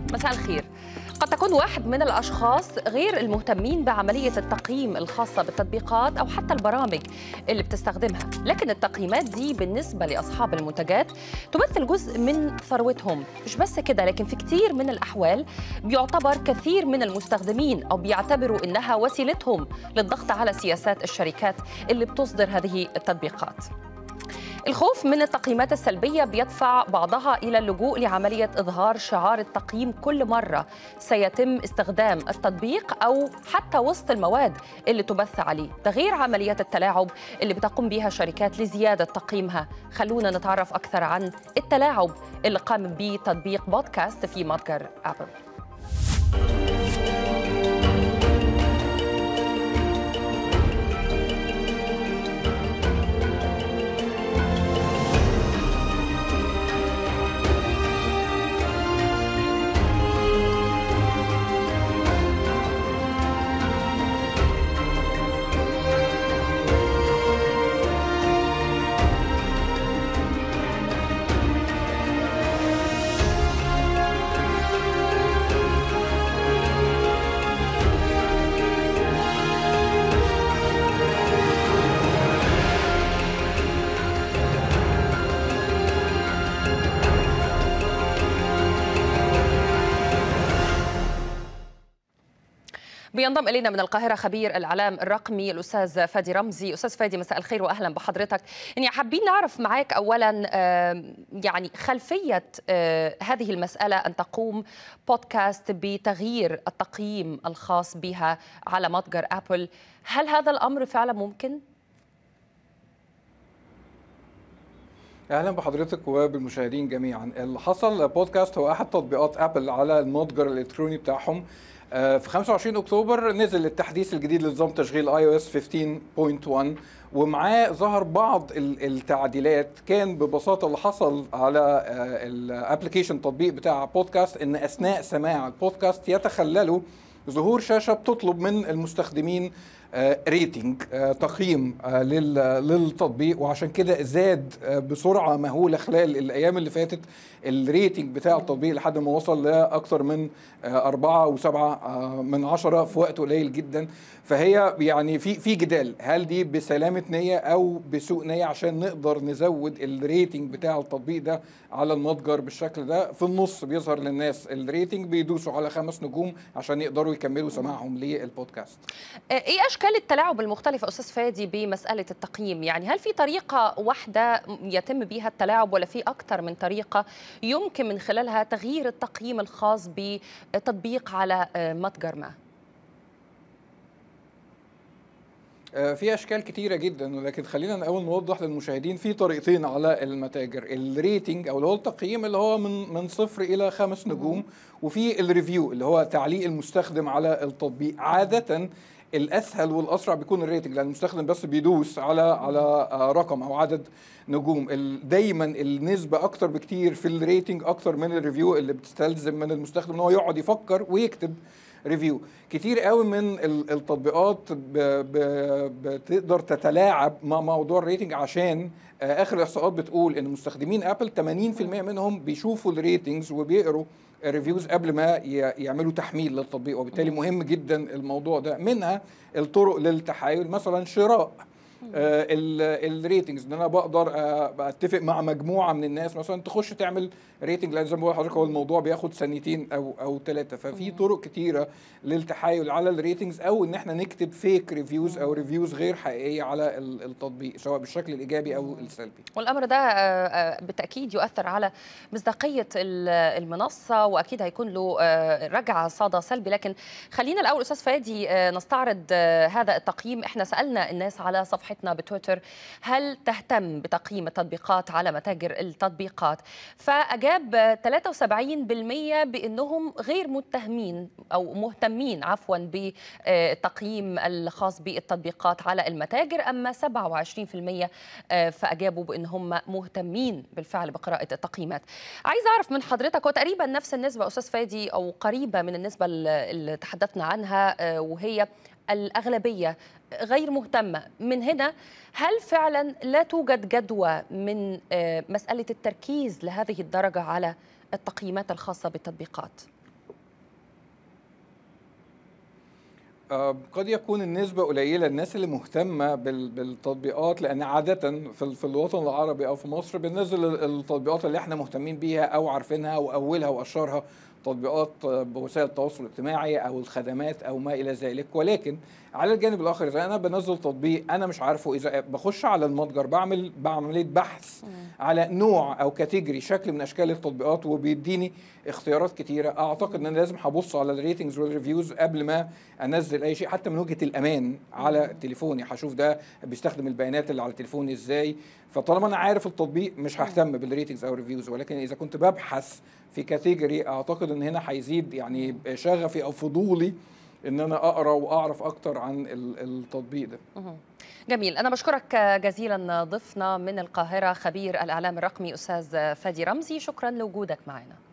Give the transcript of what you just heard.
مساء الخير قد تكون واحد من الأشخاص غير المهتمين بعملية التقييم الخاصة بالتطبيقات أو حتى البرامج اللي بتستخدمها لكن التقييمات دي بالنسبة لأصحاب المنتجات تمثل جزء من ثروتهم مش بس كده لكن في كتير من الأحوال بيعتبر كثير من المستخدمين أو بيعتبروا إنها وسيلتهم للضغط على سياسات الشركات اللي بتصدر هذه التطبيقات الخوف من التقييمات السلبية بيدفع بعضها إلى اللجوء لعملية إظهار شعار التقييم كل مرة سيتم استخدام التطبيق أو حتى وسط المواد اللي تبث عليه ده غير عمليات التلاعب اللي بتقوم بها شركات لزيادة تقييمها خلونا نتعرف أكثر عن التلاعب اللي قام به تطبيق بودكاست في متجر أبل بينضم الينا من القاهره خبير الاعلام الرقمي الاستاذ فادي رمزي استاذ فادي مساء الخير واهلا بحضرتك يعني حابين نعرف معاك اولا يعني خلفيه هذه المساله ان تقوم بودكاست بتغيير التقييم الخاص بها على متجر ابل هل هذا الامر فعلا ممكن اهلا بحضرتك وبالمشاهدين جميعا اللي حصل بودكاست هو احد تطبيقات ابل على المتجر الالكتروني بتاعهم في 25 اكتوبر نزل التحديث الجديد لنظام تشغيل اي او اس 15.1 ومعاه ظهر بعض التعديلات كان ببساطه اللي حصل على الابلكيشن تطبيق بتاع بودكاست ان اثناء سماع البودكاست يتخللوا ظهور شاشه بتطلب من المستخدمين ريتنج تقييم للتطبيق وعشان كده زاد بسرعه مهوله خلال الايام اللي فاتت الريتنج بتاع التطبيق لحد ما وصل لاكثر من أربعة وسبعة من عشرة في وقت قليل جدا فهي يعني في في جدال هل دي بسلامة نية أو بسوء نية عشان نقدر نزود الريتنج بتاع التطبيق ده على المتجر بالشكل ده في النص بيظهر للناس الريتنج بيدوسوا على خمس نجوم عشان يقدروا يكملوا سماعهم للبودكاست ايه اشكال التلاعب المختلفه استاذ فادي بمساله التقييم يعني هل في طريقه واحده يتم بها التلاعب ولا في اكثر من طريقه يمكن من خلالها تغيير التقييم الخاص بتطبيق على متجر ما في اشكال كتيره جدا ولكن خلينا الاول نوضح للمشاهدين في طريقتين على المتاجر الريتنج او اللي هو التقييم اللي هو من من صفر الى خمس نجوم وفي الريفيو اللي هو تعليق المستخدم على التطبيق عاده الاسهل والاسرع بيكون الريتنج لان المستخدم بس بيدوس على على رقم او عدد نجوم دايما النسبه اكتر بكتير في الريتنج اكتر من الريفيو اللي بتستلزم من المستخدم ان هو يقعد يفكر ويكتب ريفيو كتير قوي من التطبيقات بتقدر تتلاعب مع موضوع الريتنج عشان اخر الاحصاءات بتقول ان مستخدمين ابل 80% منهم بيشوفوا الريتنجز وبيقروا ريفيوز قبل ما يعملوا تحميل للتطبيق وبالتالي مهم جدا الموضوع ده منها الطرق للتحايل مثلا شراء آه الريتنجز ان انا بقدر آه اتفق مع مجموعه من الناس مثلا تخش تعمل ريتنج لان زي ما بقول لحضرتك هو الموضوع بياخد ثانيتين او او ثلاثه ففي طرق كتيره للتحايل على الريتنجز او ان احنا نكتب فيك ريفيوز او ريفيوز غير حقيقيه على التطبيق سواء بالشكل الايجابي او السلبي والامر ده آه بالتاكيد يؤثر على مصداقيه المنصه واكيد هيكون له رجعه صدى سلبي لكن خلينا الاول استاذ فادي نستعرض هذا التقييم احنا سالنا الناس على صفحه صفحتنا بتويتر هل تهتم بتقييم التطبيقات على متاجر التطبيقات فأجاب 73% بأنهم غير متهمين أو مهتمين عفوا بالتقييم الخاص بالتطبيقات على المتاجر أما 27% فأجابوا بأن هم مهتمين بالفعل بقراءة التقييمات عايز أعرف من حضرتك وتقريبا نفس النسبة أستاذ فادي أو قريبة من النسبة اللي تحدثنا عنها وهي الأغلبية غير مهتمة من هنا هل فعلا لا توجد جدوى من مسألة التركيز لهذه الدرجة على التقييمات الخاصة بالتطبيقات؟ آه، قد يكون النسبة قليلة الناس اللي مهتمة بال- بالتطبيقات لأن عادة في ال- في الوطن العربي أو في مصر بننزل ال- التطبيقات اللي احنا مهتمين بيها أو عارفينها أو أولها وأشهرها تطبيقات آه، بوسائل التواصل الاجتماعي أو الخدمات أو ما إلى ذلك ولكن على الجانب الآخر إذا أنا بنزل تطبيق أنا مش عارفه إذا بخش على المتجر بعمل بعملية بحث على نوع أو كاتيجوري شكل من أشكال التطبيقات وبيديني اختيارات كتيرة أعتقد إن أنا لازم هبص على الريتنجز والريفيوز قبل ما انزل اي شيء حتى من وجهه الامان على تليفوني هشوف ده بيستخدم البيانات اللي على تليفوني ازاي فطالما انا عارف التطبيق مش ههتم بالريتنجز او الريفيوز ولكن اذا كنت ببحث في كاتيجوري اعتقد ان هنا هيزيد يعني شغفي او فضولي ان انا اقرا واعرف اكتر عن ال- التطبيق ده مهم. جميل أنا بشكرك جزيلا ضيفنا من القاهرة خبير الإعلام الرقمي أستاذ فادي رمزي شكرا لوجودك معنا